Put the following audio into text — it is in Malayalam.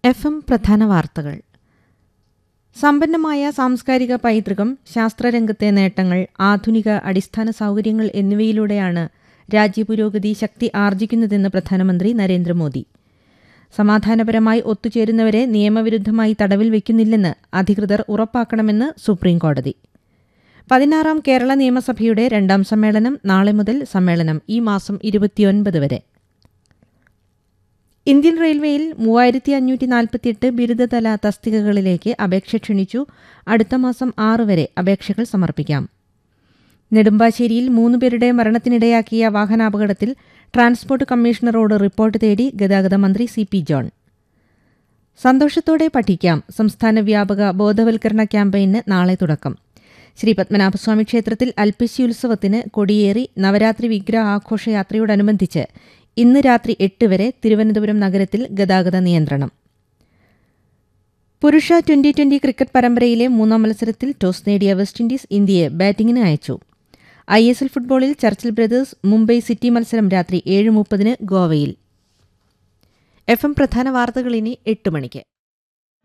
എഫ് എം പ്രധാന വാർത്തകൾ സമ്പന്നമായ സാംസ്കാരിക പൈതൃകം ശാസ്ത്രരംഗത്തെ നേട്ടങ്ങൾ ആധുനിക അടിസ്ഥാന സൗകര്യങ്ങൾ എന്നിവയിലൂടെയാണ് രാജ്യപുരോഗതി ശക്തി ആർജിക്കുന്നതെന്ന് പ്രധാനമന്ത്രി നരേന്ദ്രമോദി സമാധാനപരമായി ഒത്തുചേരുന്നവരെ നിയമവിരുദ്ധമായി തടവിൽ വയ്ക്കുന്നില്ലെന്ന് അധികൃതർ ഉറപ്പാക്കണമെന്ന് സുപ്രീംകോടതി പതിനാറാം കേരള നിയമസഭയുടെ രണ്ടാം സമ്മേളനം നാളെ മുതൽ സമ്മേളനം ഈ മാസം ഇരുപത്തിയൊൻപത് വരെ ഇന്ത്യൻ റെയിൽവേയിൽ മൂവായിരത്തി അഞ്ഞൂറ്റി നാൽപ്പത്തിയെട്ട് ബിരുദതല തസ്തികകളിലേക്ക് അപേക്ഷ ക്ഷണിച്ചു അടുത്ത മാസം ആറ് വരെ അപേക്ഷകൾ സമർപ്പിക്കാം നെടുമ്പാശ്ശേരിയിൽ മൂന്ന് പേരുടെ മരണത്തിനിടയാക്കിയ വാഹനാപകടത്തിൽ ട്രാൻസ്പോർട്ട് കമ്മീഷണറോട് റിപ്പോർട്ട് തേടി ഗതാഗത മന്ത്രി സി പി ജോൺ സന്തോഷത്തോടെ പഠിക്കാം സംസ്ഥാന വ്യാപക ബോധവൽക്കരണ ക്യാമ്പയിന് നാളെ തുടക്കം ശ്രീ പത്മനാഭസ്വാമി ക്ഷേത്രത്തിൽ അൽപ്പശി ഉത്സവത്തിന് കൊടിയേറി നവരാത്രി വിഗ്രഹ ആഘോഷയാത്രയോടനുബന്ധിച്ച് ഇന്ന് രാത്രി എട്ട് വരെ തിരുവനന്തപുരം നഗരത്തിൽ ഗതാഗത നിയന്ത്രണം പുരുഷ ട്വന്റി ട്വന്റി ക്രിക്കറ്റ് പരമ്പരയിലെ മൂന്നാം മത്സരത്തിൽ ടോസ് നേടിയ വെസ്റ്റ് ഇൻഡീസ് ഇന്ത്യയെ ബാറ്റിംഗിന് അയച്ചു ഐ എസ് എൽ ഫുട്ബോളിൽ ചർച്ചിൽ ബ്രദേഴ്സ് മുംബൈ സിറ്റി മത്സരം രാത്രി ഏഴ് മുപ്പതിന് ഗോവയിൽ എഫ് എം പ്രധാന വാർത്തകൾ ഇനി എട്ട് മണിക്ക്